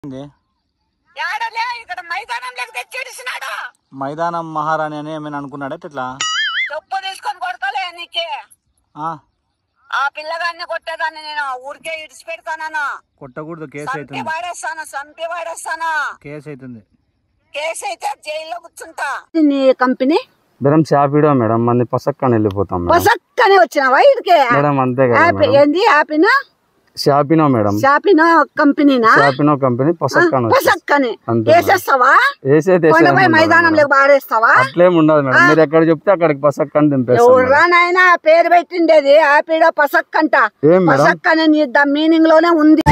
ఏంది? ఏడలే ఇక్కడ మైదానంలోకి తెచ్చి ఇడిసినాడు మైదానం మహారాణి అని ఏమైనా అనుకున్నాడా ఇట్లా చెప్పు తీసుకొని కొడతలే నీకే ఆ, ఆ పిల్లగాన్ని కొట్టేదాన్ని నేను ఊరికే ఇడిచి పెడతాను కొట్టకూడదు కేసు సంపి అవుతుంది వాడేస్తాను సంపి వాడేస్తాను కేసు అవుతుంది కేసు అయితే జైల్లో కూర్చుంటా నీ కంపెనీ మేడం షాపిడో మేడం మంది పసక్కని వెళ్ళిపోతాం మేడం పసక్కనే వచ్చినావా ఇడికి మేడం అంతే కదా మేడం ఏంది యాపినా షాపినో మేడం షాపినో కంపెనీనా షాపినో కంపెనీ పసక్కని వచ్చేసి- పసక్కని అంతే వేసేస్తావా వేసేది వేసేది కొండపై ఏం ఉండదు మైదానంలోకి మేడం. బాడేస్తావా అట్లేం ఉండదు మేడం మీరు ఎక్కడ చెప్తే అక్కడికి పసక్కని దింపేస్తాం మేడం. ఎవరా నాయనా పేరు పెట్టిండేది ఆపిడ పసక్కంట ఏం మేడం పసక్ అనే నీ ద మీనింగ్ లోనే ఉంది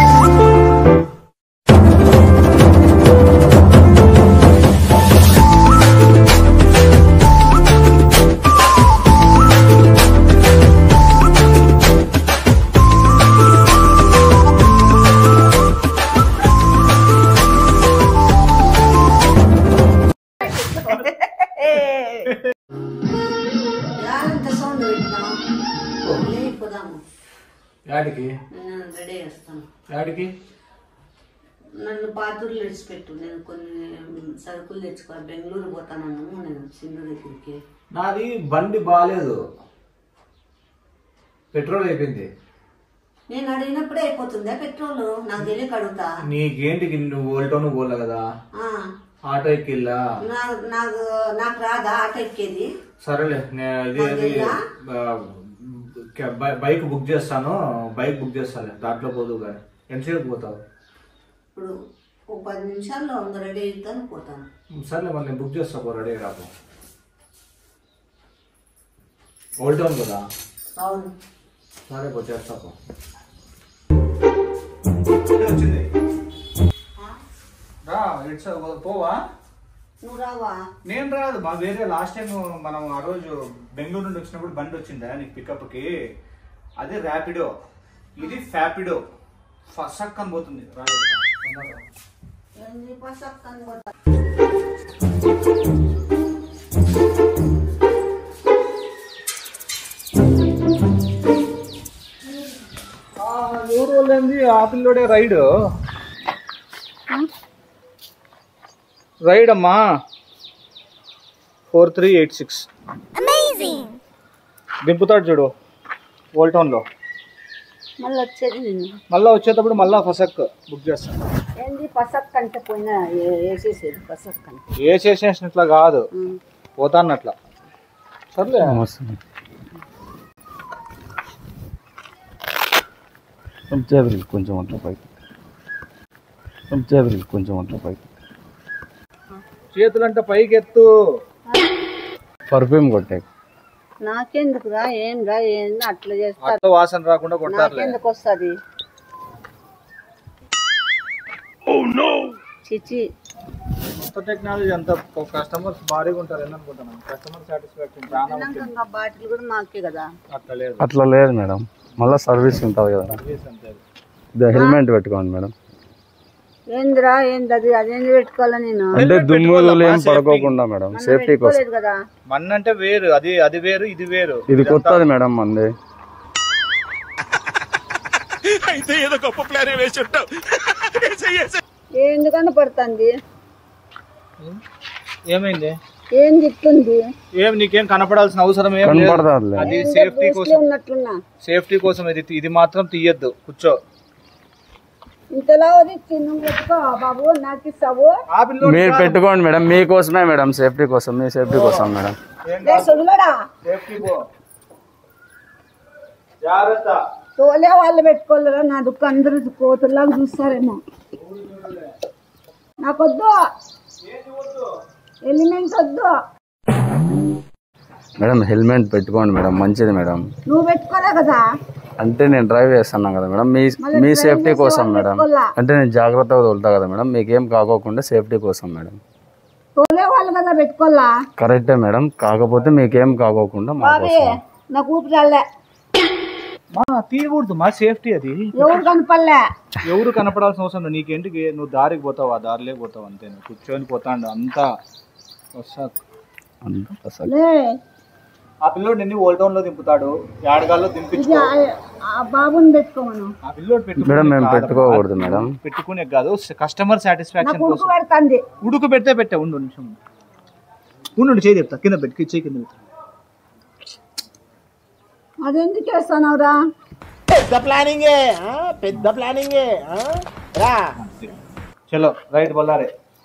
యాడికి రెడీ చేస్తాను యాడికి నన్ను పాతూరులో విడిచిపెట్టు నేను కొన్ని సరుకులు తెచ్చుకోవాలి బెంగళూరు పోతానన్నాను నేను సింధు దగ్గరికి నాది బండి బాగాలేదు పెట్రోల్ అయిపోయింది నేను అడిగినప్పుడే అయిపోతుందా పెట్రోల్ నాకు తెలియక అడుగుతా నీకేంటికి నువ్వు ఓల్టోను పోలే కదా ఆ, ఆటో ఎక్కిల్లా నాకు నాకు నాకు రాదా ఆటో ఎక్కేది సరేలే నేను ఇది ఇది ఆ, క- బై- బైక్ బుక్ చేస్తాను బైక్ బుక్ చేస్తాను దాంట్లో పోదు కానీ ఎంతసేపు పోతావు ఇప్పుడు ఓ పది నిమిషాల్లో వంద రెడీ అవుతాను పోతాను సర్లే మరి నేను బుక్ చేస్తా పో రెడీ రాపో ఓల్డ్ టౌన్ కదా అవును సరే పో చేస్తా పో రా ఇట్స్ పోవా నువ్వు రావా నేను రాదు మా వేరే లాస్ట్ టైం మనం ఆ రోజు బెంగళూరు నుండి వచ్చినప్పుడు బండి వచ్చిందా నీకు పికప్కి అది ర్యాపిడో ఇది ఫ్యాపిడో ఫసక్ అని పోతుంది రా తొందరగా. ఏంది పసక్కని పోతా ఊరు వాళ్ళేంది ఆ పిల్లోడే రైడ్ రైడ్ అమ్మా ఫోర్ త్రీ ఎయిట్ సిక్స్ దింపుతాడు చూడు ఓల్డ్ టౌన్లో మళ్ళీ వచ్చేది నిన్ను మళ్ళా వచ్చేటప్పుడు మళ్ళా ఫసక్ బుక్ చేస్తాను ఏంది పసక్ అంటే పోయినా ఏ- వేసేసేది పసక్ అంటే ఏ చేసేసిన ఇట్లా కాదు పోతాన్నట్లా సర్లే వస్తుంది. చేతులు కొంచెం అట్లా పైకి చేతులు కొంచెం అట్లా పైకి చేతులంటే పైకి ఎత్తు పర్ఫ్యూమ్ కొట్టాక నాకెందుకురా ఏం రా ఏంది అట్లా చేస్తా అట్లా వాసన రాకుండా కొట్టారులే నాకెందుకు వస్తుంది చిచి కొత్త టెక్నాలజీ అంతా కస్టమర్స్ భారీగా ఉంటారు అనుకుంటున్నాను కస్టమర్ సాటిస్ఫాక్షన్ చాలా ముఖ్యం ఇంకా బాటిల్ కూడా మాకే కదా అట్లా లేదు అట్లా లేదు మేడం మళ్ళీ సర్వీస్ ఉంటుంది కదా సర్వీస్ అంతే ఇది హెల్మెట్ పెట్టుకోండి మేడం ఏందిరా ఏంది అది అదేంది పెట్టుకోవాలా నేను అంటే దుమ్ములు ఏం పడుకోకుండా మేడం సేఫ్టీ కోసం పెట్టుకోలేదు కదా మన్ అంటే వేరు అది అది వేరు ఇది వేరు ఇది కొత్తది మేడం మంది ఎందుకన్నా పడుతుంది ఏమైంది ఏం తిట్టుంది ఏం నీకేం కనపడాల్సిన అవసరం ఏం లేదు కనపడతారులే అది సేఫ్టీ కోసం ఉన్నట్లున్నా సేఫ్టీ కోసం ఇది ఇది మాత్రం తీయద్దు కూర్చో ఇంతలా వదిచ్చి నువ్వు పెట్టుకో బాబు నాకు ఇస్తావు ఆ పిల్లోడు మీరు పెట్టుకోండి మేడం మీకోసమే మేడం సేఫ్టీ కోసం మీ సేఫ్టీ కోసం మేడం రే సొదులడా సేఫ్టీ పో జాగ్రత్త తోలే వాళ్ళు పెట్టుకోలేరా నా దుఃఖం అందరూ కోతుల్లాగా చూస్తారేమో నాకొద్దు ఎలిమెంట్ వద్దు మేడం హెల్మెట్ పెట్టుకోండి మేడం మంచిది మేడం నువ్వు పెట్టుకోలే కదా అంటే నేను డ్రైవ్ చేస్తున్నాను కదా మేడం మీ మీ సేఫ్టీ కోసం మేడం అంటే నేను జాగ్రత్తగా తోలుతా కదా మేడం మీకేం కాకోకుండా సేఫ్టీ కోసం మేడం తోలే వాళ్ళు కదా పెట్టుకోవాలా కరెక్టే మేడం కాకపోతే మీకేం కాకోకుండా మా బాబే కోసం నాకు ఊపి చాలే మా తీయకూడదు మా సేఫ్టీ అది ఎవరు కనపడలే ఎవరు కనపడాల్సిన అవసరం లేదు నీకేంటికి నువ్వు దారికి పోతావు ఆ దారిలే పోతావు అంతే నువ్వు కూర్చొని పోతాండు అంతా వస్తా అంత అసలు లే ఆ పిల్లోడు నిన్ను ఓల్డ్ టౌన్ లో దింపుతాడు యాడగాల్లో ఇది దింపించుకో ఆ- ఆ బాబుని పెట్టుకోమను ఆ పిల్లోడు పెట్టుకునే మేడం మేము కాదమ్మా. పెట్టుకోకూడదు మేడం పెట్టుకునే కాదు కస్టమర్ సాటిస్ఫాక్షన్ నాకు ఉడుకు కోసం పెడుతుంది ఉడుకు పెడితే పెట్టా ఉండు ఒక నిమిషం ఉండు ఉండు, చేయి చెప్తా కింద పెట్టి చేయి కింద పెట్టు అది ఎందుకు వేస్తానవరా చలో రైట్ బొల్లారే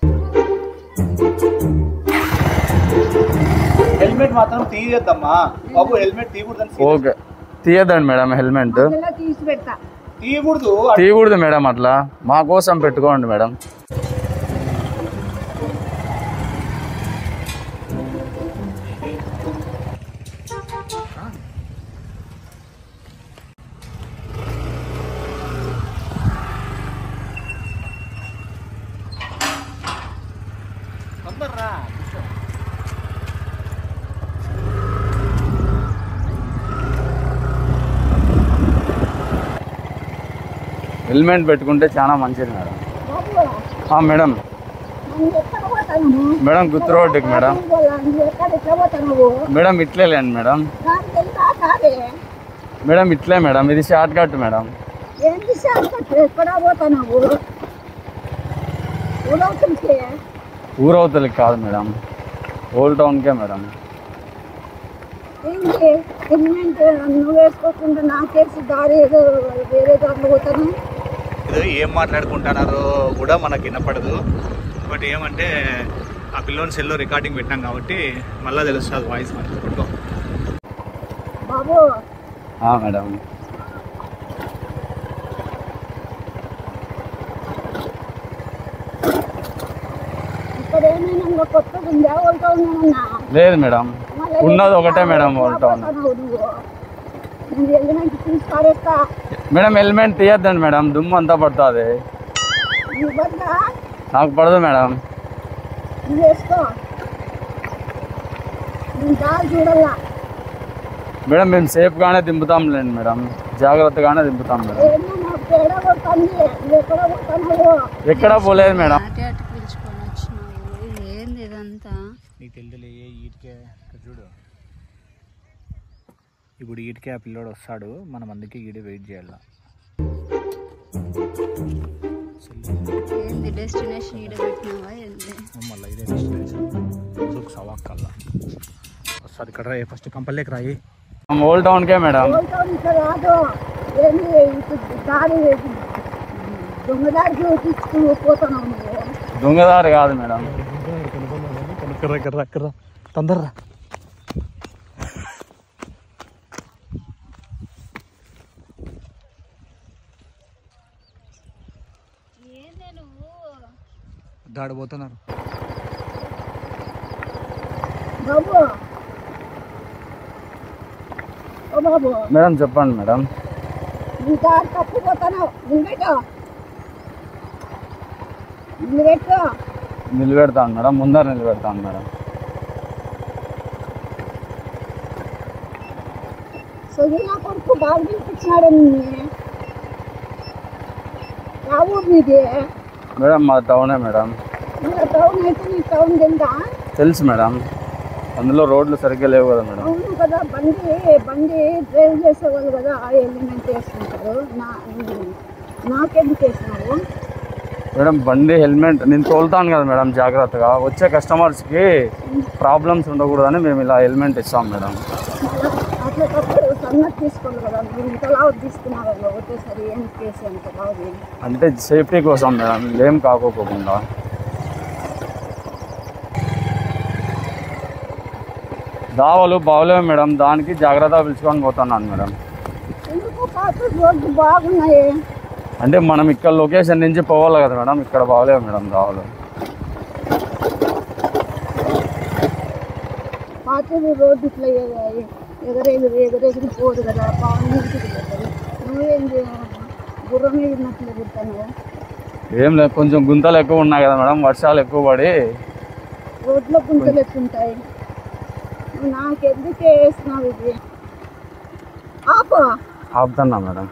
హెల్మెట్ మాత్రం తీయద్దమ్మా బాబు హెల్మెట్ తీయకూడదని ఓకే తీయద్దండి మేడం హెల్మెట్ ఇలా తీసి పెడతా తీయకూడదు తీయకూడదు మేడం అట్లా మా కోసం పెట్టుకోండి మేడం హెల్మెట్ పెట్టుకుంటే చాలా మంచిది మేడం బాబు ఆ, మేడం నన్ను ఎక్కడ పోతాను మేడం గుర్తు రోడ్డుకి మేడం నువ్వు ఎక్కడ ఎట్లా పోతావు నువ్వు మేడం ఇట్లే లేండి మేడం నాకు తెలుసా కాదే మేడం ఇట్లే మేడం ఇది షార్ట్ కట్ మేడం ఏంటి సార్ ఎక్కడ పోతావు నువ్వు ఊరవుతుంటే ఊరవతలకి కాదు మేడం ఓల్డ్ టౌన్కే మేడం ఏంటి హెల్మెట్ నువ్వు వేసుకోకుండా నాకేసి దారి ఏదో వేరే దారిలో పోతాను ఇది ఏం మాట్లాడుకుంటున్నారో కూడా మనకి వినపడదు బట్ ఏమంటే ఆ పిల్లోని సెల్లో రికార్డింగ్ పెట్టాం కాబట్టి మళ్ళీ తెలుస్తుంది వాయిస్ మనకి పట్టుకో బాబు ఆ, మేడం ఇక్కడ ఏమైనా ఇంకా కొత్తగా ఉందా వెళ్తా ఉన్నానన్నా లేదు మేడం ఉన్నది ఒకటే మేడం ఓల్డ్ టౌన్ నువ్వు నేను హెల్మెట్ తీసి పారేస్తా మేడం హెల్మెట్ తీయద్దండి మేడం దుమ్ము అంతా పడుతుంది నీ బద్ద నాకు పడదు మేడం నువ్వు వేసుకో నేను దారి చూడాలా మేడం మేము సేఫ్గానే దింపుతాంలేండి మేడం జాగ్రత్తగానే దింపుతాం మేడం ఏమో నాకు తేడా కొడుతుంది నువ్వు ఎక్కడ పోతున్నావు ఎక్కడా పోలేదు మేడం అటు అటు పిలుచుకొని వచ్చినావు ఏంది ఇదంతా నీకు తెలియలే ఈటికే ఇక్కడ చూడు ఇప్పుడు ఈటికే ఆ పిల్లోడు వస్తాడు మనం అందుకే ఈడే వెయిట్ చేయాలి ఏంది డెస్టినేషన్ ఈడ పెట్టినావా ఏంది మళ్ళీ ఇదే డెస్టినేషన్ రోజుకు సవాక్ కల్లా వస్తుంది ఇక్కడ రాయి ఫస్ట్ కంపల్లేకి రాయి ఓల్డ్ టౌన్కే మేడం పోతావు ఇక్కడ రాదు ఏంది ఇటు దారి దొంగదారి చూపించుకుని పోతున్నావు నువ్వు దొంగదారి కాదు మేడం కర్ర కర్ర కర్ర తొందరరా ఏంది నువ్వు దాడిపోతున్నారు బాబు ఓ బాబు మేడం చెప్పండి మేడం నీ దారి తప్పిపోతున్నావు నిలబెట్టు నిలబెట్టు నిలబెడతాను మేడం ముందర నిలబెడతాను మేడం సొదిన కొడుకు బాగా పిలిపించినాడు నిన్ను ఆ ఊరు నీది మేడం మా టౌనే మేడం మన టౌన్ అయితే నీ టౌన్ తెలుదా తెలుసు మేడం అందులో రోడ్లు సరిగ్గా లేవు కదా మేడం అవును కదా బండి బండి డ్రైవ్ చేసేవాళ్ళు కదా ఆ ఎలిమెంట్ వేసుకుంటారు నా నాకెందుకు వేసినావు మేడం బండి హెల్మెట్ నేను తోలుతాను కదా మేడం జాగ్రత్తగా వచ్చే కస్టమర్స్కి ప్రాబ్లమ్స్ ఉండకూడదని మేము ఇలా హెల్మెట్ ఇస్తాం మేడం అట్లా తప్పుడు సన్నట్ తీసుకోవాలి కదా మీరు ఇంతలా తీసుకున్నారు కదా ఒకటేసారి ఏం కేసు ఎంత బాగుంది అంటే సేఫ్టీ కోసం మేడం ఏం కాకోకుండా దావలు బాగలేవు మేడం దానికి జాగ్రత్త పిలుచుకొని పోతున్నాను మేడం ఎందుకు పాత రోడ్డు బాగున్నాయి అంటే మనం ఇక్కడ లొకేషన్ నుంచి పోవాలి కదా మేడం ఇక్కడ బాగలేవు మేడం దావలు పాత రోడ్డు ఇట్లా ఎగ- ఎగరెగిరి ఎగరెగిరి పోదు కదా పాము ఇంటికి పోతుంది నువ్వేంది గుర్రం ఎగిరినట్లు ఎగురుతాను ఏం లేదు కొంచెం గుంతలు ఎక్కువ ఉన్నాయి కదా మేడం వర్షాలు ఎక్కువ పడి రోడ్లో గుంతలు ఎక్కుంటాయి నువ్వు నాకెందుకు వేసినావు ఇది ఆపు ఆపుతున్నా మేడం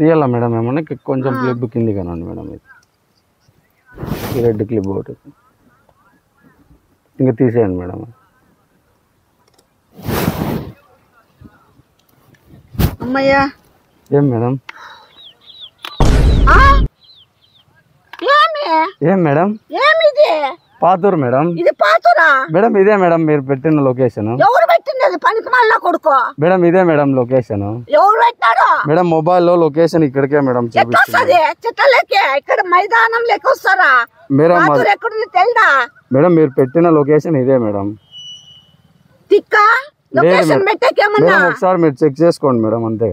తీయాలా మేడం ఏమన్నా కి- కొంచెం క్లిప్ కింది కనండి మేడం ఇది ఈ రెడ్ క్లిప్ ఒకటి ఇంకా తీసేయండి మేడం అమ్మయ్యా ఏం మేడం ఆ? ఏమి ఏం మేడం ఏమిది పాతూరు మేడం ఇది పాతురా మేడం ఇదే మేడం మీరు పెట్టిన లొకేషన్ ఎవరు పెట్టింది అది పనికి మళ్ళా కొడుకో మేడం ఇదే మేడం లొకేషన్ ఎవరు పెట్టినాడు మేడం మొబైల్లో లొకేషన్ ఇక్కడికే మేడం ఎట్లా చూపిస్తుంది వస్తుంది చెట్టలేకే ఇక్కడ మైదానం లెక్క వస్తారా మేడం పాతురు ఎక్కడుంది తెలుదా మేడం మీరు పెట్టిన లొకేషన్ ఇదే మేడం తిక్క లొకేషన్ మేడం. పెట్టకేమన్నా మేడం ఒకసారి మీరు చెక్ చేసుకోండి మేడం అంతే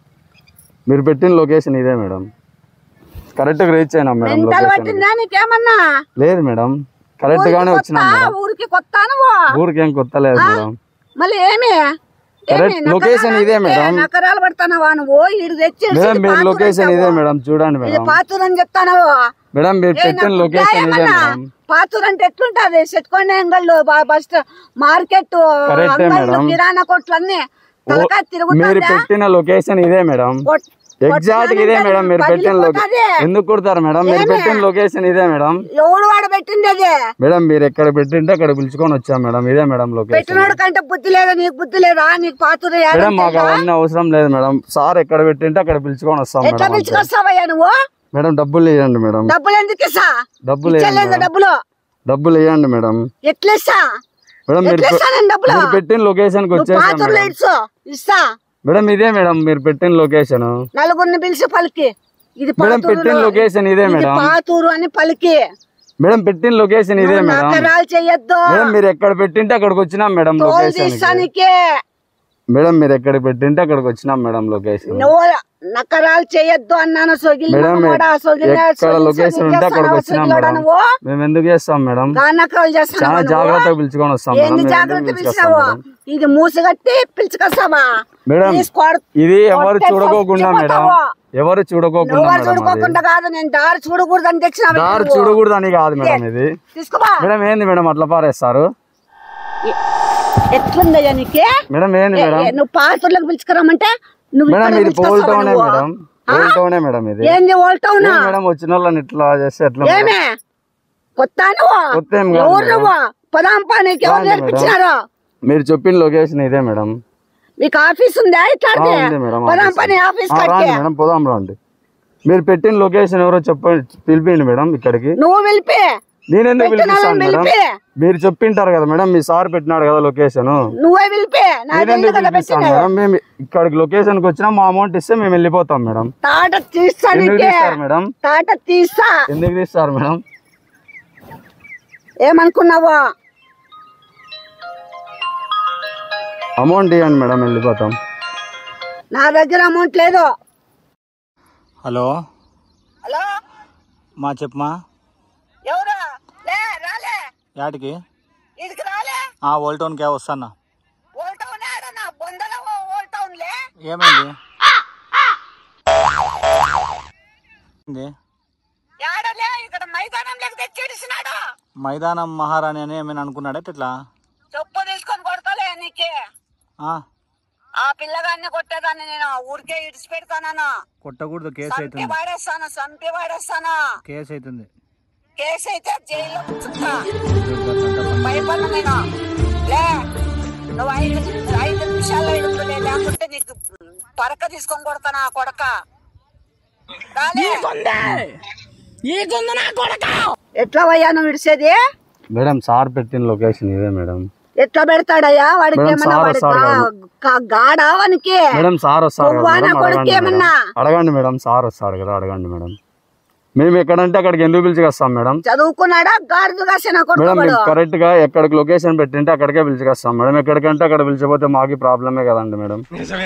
మీరు పెట్టిన లొకేషన్ ఇదే మేడం కరెక్ట్గా రీచ్ అయినా మేడం మెంటల్ లొకేషన్ పట్టిందా నీకేమన్నా లేదు మేడం కరెక్ట్ గానే ఊరికి వచ్చినాం కొత్త, మేడం ఊరికి కొత్త నువ్వు ఊరికి ఏం కొత్త లేదు మేడం మళ్ళీ ఏమి Correct ఏమి? location నకరాలు ఇదే అంటే మేడం. నకరాలు పడతానవా నువ్వు ఇడు తెచ్చి మేడం ఇది మీరు పాతూరు లొకేషన్ ఇదే అంటావు. మేడం చూడండి ఇది మేడం పాతూరు అని చెప్తానవు మేడం మీరు ఏ, పెట్టిన నాకు లొకేషన్ ఇదే ఏమన్నా? మేడం పాతూరు అంటే ఎట్లుంటది సెట్కొండ ఎంగళ్ళు బస్ మార్కెట్ Correct ఏ అంగళ్ళు మేడం. కిరాణా కొట్లు అన్ని తలకాయ మీరు తిరుగుతుందా పెట్టిన లొకేషన్ ఇదే మేడం కొట్- ఎగ్జాక్ట్ ఇదే కొట్టినానంటే మేడం మీరు పెట్టిన లొకేషన్ పగిలిపోతాది. ఎందుకు కొడతారు మేడం మీరు ఏమే? పెట్టిన లొకేషన్ ఇదే మేడం ఎవడు వాడు పెట్టింది అది మేడం మీరు ఎక్కడ పెట్టింటే అక్కడ పిలుచుకొని వచ్చాం మేడం ఇదే మేడం లొకేషన్ పెట్టినాడు కంటే బుద్ధి లేదా నీకు బుద్ధి లేదా నీకు పాతూరు మేడం ఏడంటే మాకు అవన్నీ అవసరం లేదు మేడం సార్ ఎక్కడ పెట్టింటే అక్కడ పిలుచుకొని వస్తాం ఎట్లా మేడం అంతే. పిలుచుకొస్తావయ్యా నువ్వు మేడం డబ్బులు ఇవ్వండి మేడం డబ్బులు ఎందుకు ఇస్తా డబ్బులు ఇవ్వండి ఇచ్చలేదు మేడం. డబ్బులు డబ్బులు ఇవ్వండి మేడం ఎట్లా ఇస్తా మేడం మీరు ఎట్లా ఇస్తా నేను డబ్బులు మీరు పెట్టిన లొకేషన్ కి నువ్వు వచ్చేసాం పాతూరులో మేడం ఇడ్సు ఇస్తా మేడం ఇదే మేడం మీరు పెట్టిన లొకేషన్ నలుగురిని పిలిచి పలికి ఇది మేడం పాతూరులో- పెట్టిన లొకేషన్ ఇదే ఇది మేడం పాతూరు అని పలికి మేడం పెట్టిన లొకేషన్ ఇదే నువ్వు మేడం నకరాలు చెయ్యొద్దు మేడం మీరు ఎక్కడ పెట్టింటే అక్కడికి వచ్చినాం మేడం తోలు లొకేషన్ తీస్తానికి మేడం మీరు ఎక్కడ పెట్టింటే అక్కడికి వచ్చినాం మేడం లొకేషన్ నువ్వు నకరాలు చెయ్యొద్దు అన్నాను సొగిలి మేడం మొహమోడా, సొగిలి, ఎక్కడ సొగిలి, లొకేషన్ సొగిలి ఉంటే అక్కడికి చేస్తానవా, వచ్చినాం సొగిలోడా మేడం నువ్వు మేము ఎందుకు చేస్తాం మేడం గా నకరాలు చాలా చేస్తానవా నువ్వు? జాగ్రత్తగా పిలుచుకొని వస్తాం మేడం ఏంది మేము జాగ్రత్త ఎందుకు పిలుచుకొస్తాం పిలిచినావు మేడం ఇది మూసిగట్టి పిలుచుకొస్తావా మేడం తీసుకోడు ఇది ఎవరు కొట్టే చూడకోకుండా మేడం చచ్చిపోతావా? ఎవరు చూడకోకుండా నువ్వు మేడం అది. చూడుకోకుండా కాదు నేను దారి చూడకూడదు అని తెచ్చిన దారి చూడకూడదని కాదు మేడం ఇది తీసుకోబా మేడం ఏంది మేడం అట్లా పారేస్తారు ఎట్లుందయ్యా నీకే మేడం ఏంది ఏ- మేడం ఏ, నువ్వు పాత్రలకు పిలుచుకురామంటే నువ్వు మేడం ఇక్కడ ఇది పోల్ పిలుచుకొస్తావా టౌనే నువ్వు? మేడం పోల్ టౌనే మేడం ఇది ఏంది ఓల్టౌనా ఏం మేడం వచ్చిన వాళ్ళని ఇట్లా చేస్తే ఎట్లా మేడం? ఏమే కొత్త నువ్వు కొత్త ఏం కాదు ఎవరు మేడం. నువ్వు పదాంపా నీకు ఎవరు రాండి మేడం. నేర్పించినారు మీరు చెప్పిన లొకేషన్ ఇదే మేడం మీకు ఆఫీస్ ఉందా ఇట్లా ఆ, ఉంది మేడం పదాంపా నీ ఆఫీస్ ఆ, కట్టే రాండి మేడం పోదాం రండి మీరు పెట్టిన లొకేషన్ ఎవరో చెప్పండి పిలిపిండి మేడం ఇక్కడికి నువ్వు వెళ్ళిపి నేను ఎందుకు పెట్టిన పిలిపిస్తాను వాళ్ళని మేడం పిలిపి మీరు చెప్పింటారు కదా మేడం మీ సార్ పెట్టినాడు కదా లొకేషన్ నువ్వే వెళ్ళిపి నా నేను దగ్గర ఎందుకు కదా పిలిపిస్తాను పెట్టినది మేడం మేము ఇక్కడికి లొకేషన్ కి వచ్చినా మా అమౌంట్ ఇస్తే మేము వెళ్ళిపోతాం మేడం తాట తీస్తా ఎందుకు నీకే తీస్తారు మేడం తాట తీస్తా ఎందుకు తీస్తారు మేడం ఏమనుకున్నావు అమౌంట్ ఇవ్వండి మేడం వెళ్ళిపోతాం నా దగ్గర అమౌంట్ లేదు హలో హలో మా చెప్పమా ఎవరు లే రాలే యాటికి ఇదికి రాలే ఆ ఓల్డ్ టౌన్కే వస్తానా ఓల్డ్ టౌన్ ఆడనా బొందల ఓల్డ్ టౌన్ లే ఏమైంది ఏంది? ఆడలే ఇక్కడ మైదానం లెక్క తెచ్చిడిసినాడు మైదానం మహారాణి అని ఏమైనా అనుకున్నాడా ఇట్లా చెప్పు తీసుకొని కొడతలే నీకే ఆ, ఆ పిల్లగాన్ని కొట్టేదాన్ని నేను ఊరికే ఇడిచి పెడతాను కొట్టకూడదు కేసు సంపి అవుతుంది వాడేస్తాను సంపి వాడేస్తాను కేసు అవుతుంది కేసు అయితే జైల్లో కూర్చుంటా భయపడను నేను లే నువ్వు ఐదు ఐదు నిమిషాల్లో ఇడుకులే లేకుంటే నీకు పరక తీసుకొని కొడతాను ఆ కొడక రాలే ఎట్లా అయ్యా నువ్వు విడిసేది మేడం సార్ పెట్టిన లొకేషన్ ఇదే మేడం ఎట్లా పెడతాడయ్యా వాడికి మేడం, ఏమన్నా సార్ వాడి వస్తాడు గా- గా- గాడా వానికి మేడం సార్ వస్తారు కదా నువ్వా నా మేడం కొడుకు అడగండి మేడం ఏమన్నా? అడగండి మేడం సార్ వస్తారు కదా అడగండి మేడం మేము ఎక్కడంటే అక్కడికి ఎందుకు పిలిచికొస్తాం మేడం చదువుకున్నాడా గాడిద కాసిన మేడం కొడుకోడు మీకు కరెక్ట్ గా ఎక్కడికి లొకేషన్ పెట్టింటే అక్కడికే పిలిచికొస్తాం మేడం ఎక్కడికంటే అక్కడ పిలిచిపోతే మాకు ప్రాబ్లమే కదండి మేడం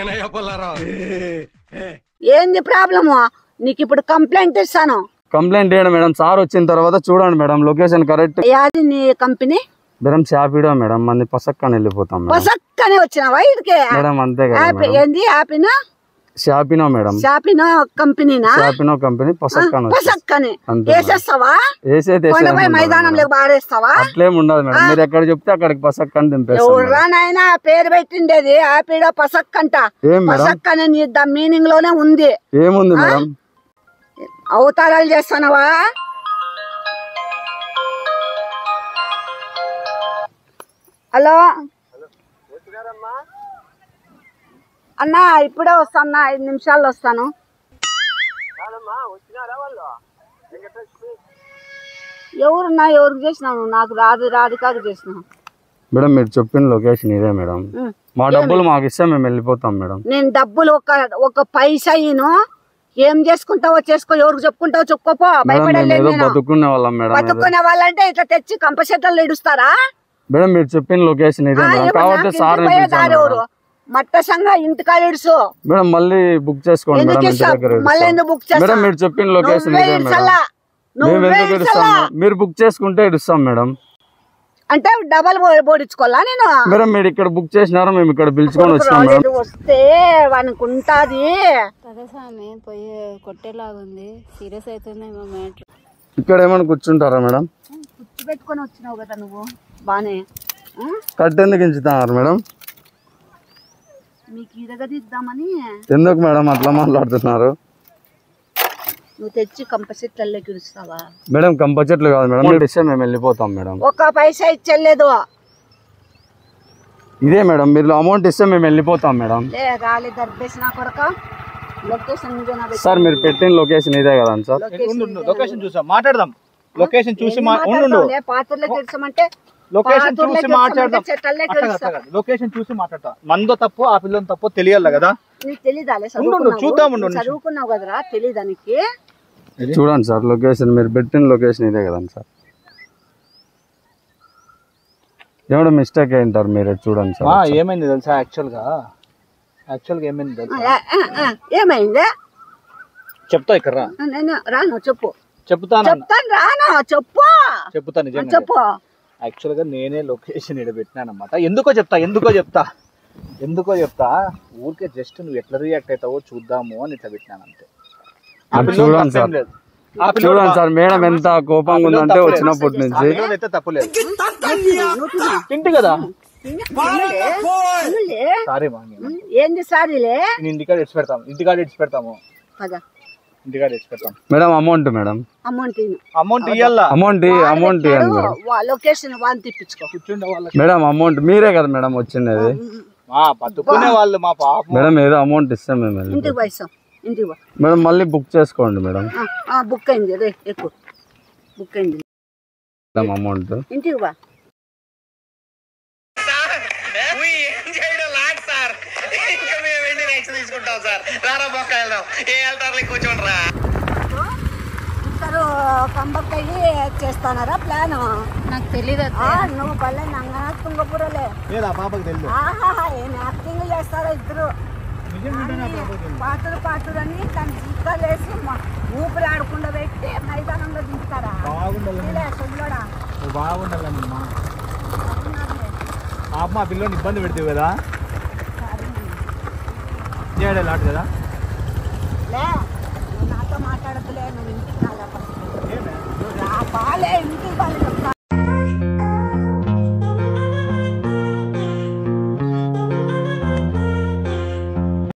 ఏంది ప్రాబ్లము నీకు ఇప్పుడు కంప్లైంట్ ఇస్తాను కంప్లైంట్ చేయండి మేడం సార్ వచ్చిన తర్వాత చూడండి మేడం లొకేషన్ కరెక్ట్ యాది నీ కంపెనీ మేడం షాపిడో మేడం మంది పసక్కని వెళ్ళిపోతాం మేడం పసక్కనే వచ్చినావా ఇడికి మేడం అంతే కదా యాప్ మేడం ఏంది యాపినా షాపినో మేడం షాపినో కంపెనీనా షాపినో కంపెనీ పసక్కన పసక్కని అంతే వేసేస్తావా వేసేది కొండపోయి మైదానంలో బారేస్తావా అట్లేం ఉండదు మేడం మీరు ఎక్కడ చెప్తే అక్కడికి పసక్కని దింపేస్తాం మేడం. ఎవరా నాయన పేరు పెట్టిండేది ఆపిడ పసక్కంట ఏం మేడం పసక్ అనేది ద మీనింగ్ లోనే ఉంది ఏముంది మేడం అవతారాలు చేస్తున్నావా హలో అన్నా ఇప్పుడే వస్తాను ఐదు నిమిషాల్లో వస్తాను ఎవరున్నా ఎవరికి చేసినావు నాకు రాదు రాధికాకు చేసినావు మేడం మీరు చెప్పిన లొకేషన్ ఇదే మేడం ఉం. మా డబ్బులు మాకు ఇస్తే మేము వెళ్ళిపోతాం మేడం నేను డబ్బులు ఒక ఒక పైసా ఇను ఏం చేసుకుంటావో చేసుకో ఎవరికి చెప్పుకుంటావో చెప్పుకోపో మేడం మేము భయపడలేదు ఏదో నేను బతుకునే వాళ్ళం మేడం ఏదో. బతుక్కునే వాళ్ళంటే ఇట్లా తెచ్చి కంపషెట్టలు ఇడుస్తారా మేడం మీరు చెప్పిన లొకేషన్ ఇదే ఆ, మేడం ఏమన్నా కాబట్టి ఇంటికి సార్ పోయే దారి ఎవరు మట్టసంగా ఇంటికాడ ఇడుసు మేడం మళ్ళీ బుక్ చేసుకోండి ఎందుకు మేడం ఇంటి ఇస్తావు? దగ్గర మళ్ళీ ఇడుస్తాం. ఎందుకు బుక్ చేస్తావు? మేడం మీరు చెప్పిన లొకేషన్ నువ్వే ఇదే మేడం ఇడ్సలా. మేము నువ్వే ఎందుకు ఇడుస్తాం ఇడ్సలా. మేడం? మీరు బుక్ చేసుకుంటే ఇడుస్తాం మేడం అంటే డబల్ బోడించుకోవాలా నేను మేడం మీరు ఇక్కడ బుక్ చేసినారో మేము ఇక్కడ పిలుచుకొని వచ్చినాం మేడం రాలేదు వస్తే వానికి ఉంటాది కదా స్వామి పోయి కొట్టేలాగుంది సీరియస్ అవుతుందేమో మ్యాట్లు ఇక్కడ ఏమైనా కూర్చుంటారా మేడం కుర్చీ పెట్టుకొని వచ్చినావు కదా నువ్వు బానే ఆ? కట్టెందుకు ఇంచుతున్నారు మేడం మీకు ఇరగదిద్దామని ఎందుకు మేడం అట్లా మాట్లాడుతున్నారు నువ్వు తెచ్చి కంపసెట్లలోకి ఇడుస్తావా మేడం కంప చెట్లు కాదు మేడం మీరు ఇస్తే మేము వెళ్ళిపోతాం మేడం ఒక్క పైసా ఇచ్చలేదు ఇదే మేడం మీరు అమౌంట్ ఇస్తే మేము వెళ్ళిపోతాం మేడం లే రాలే దర్బేసిన కొడక లొకేషన్ నువ్వేనా పెట్టు. సార్ మీరు పెట్టిన లొకేషన్ ఇదే కదండి సార్ ఉండు ఉండు లొకేషన్ చూసాం మాట్లాడదాం లొకేషన్ చూసి మా- ఉండు ఉండు మాట్లాడతావులే, పాత్రలోకి ఇడ్చమంటే లొకేషన్ పాత్రలోకి చూసి ఇడ్చమంటే మాట్లాడదాం చెట్టల్లోకి అట్లా కాదు, ఇడుస్తా. అట్లా కాదు. లొకేషన్ చూసి మాట్లాడతాం మందో తప్పు ఆ పిల్లని తప్పు తెలియాలి కదా నీకు తెలీదాలే ఉండు, ఉండు, చదువుకున్నావు చూద్దాం ఉండు, నిమిషం. చదువుకున్నావు కదరా తెలీదా నీకు చూడండి సార్ లొకేషన్ మీరు పెట్టిన లొకేషన్ ఇదే కదండి సార్ ఎవడో మిస్టేక్ అయింటారు మీరు చూడండి సార్ ఒకసారి. ఏమైంది తెలుసా యాక్చువల్ గా యాక్చువల్ గా ఏమైంది తెలుసా ఆ, ఆ, ఆ, ఏమైంది చెప్తా ఇక్కడ రా ఆ, నేను రాను చెప్పు చెప్తాను చెప్తాను రాను చెప్పు చెప్తా ఆ, నిజంగా చెప్పు యాక్చువల్ గా నేనే లొకేషన్ ఇక్కడ పెట్టినాను అనమాట ఎందుకో చెప్తా ఎందుకో చెప్తా ఎందుకో చెప్తా ఊరికే జస్ట్ నువ్వు ఎట్లా రియాక్ట్ అవుతావో చూద్దాము అని ఇట్లా పెట్టినాను అంతే ఆ అది పిల్లోడు చూడండి తప్పేం సార్. లేదు. ఆ పిల్లోడు చూడండి మా- సార్ మేడం ఎంత కోపంగా ఉందంటే తప్పలేదు. వచ్చినప్పటి ఆ నుంచి పిల్లోడు అయితే తప్పలేదు తింటి కదా తినులే. సారీ మా నేను. ఉమ్, ఏంది సారీలే నేను ఇంటికాడ ఇడిచి పెడతాము ఇంటికాడ ఇడిచి పెడతాము పద ఇంటికాడ ఇడిచి పెడతాం మేడం అమౌంట్ మేడం అమౌంట్ ఇయ్యి. అమౌంట్ ఇయ్యాలా అమౌంట్ అమౌంట్ ఇవ్వండి మేడం వా- లొకేషన్ వాన్ తిప్పించుకో కూర్చుండే వాళ్ళకి మేడం అమౌంట్ మీరే కదా మేడం వచ్చిండేది మా బతుకునే వాళ్ళు మా పాపం మేడం ఏదో అమౌంట్ ఇస్తే మేము వెళ్ళిపోతాం. ఇంటికి పోయిస్తాం ఇంటికి పో మేడం మళ్ళీ బుక్ చేసుకోండి మేడం ఆ, ఆ, బుక్ అయింది రే ఎక్కువ బుక్ అయింది మేడం అమౌంట్ ఇంటికి బా ఇద్దరు కంబక్కయ్యి చేస్తానారా ప్లాన్ నాకు తెలియదు నువ్వు భలే నంగనా తుంగపురలే లేదు ఆ పాపకి తెలియదు ఆహా ఏం యాక్టింగ్ చేస్తారో ఇద్దరు పాటలు పాటలు అని దాన్ని చిక్కలేసి ఊపిరి ఆడకుండా పెట్టి మైదానంలో దించుతారా బాగుండాలి ఇలా సొల్లోడా బాగుండాలండి మా పాప మా పిల్లని ఇబ్బంది పెడితే కదా చేయడం లాంటి కదా లే నువ్వు నాతో మాట్లాడదులే నువ్వు ఇంటికి రాలా first. నువ్వు రా,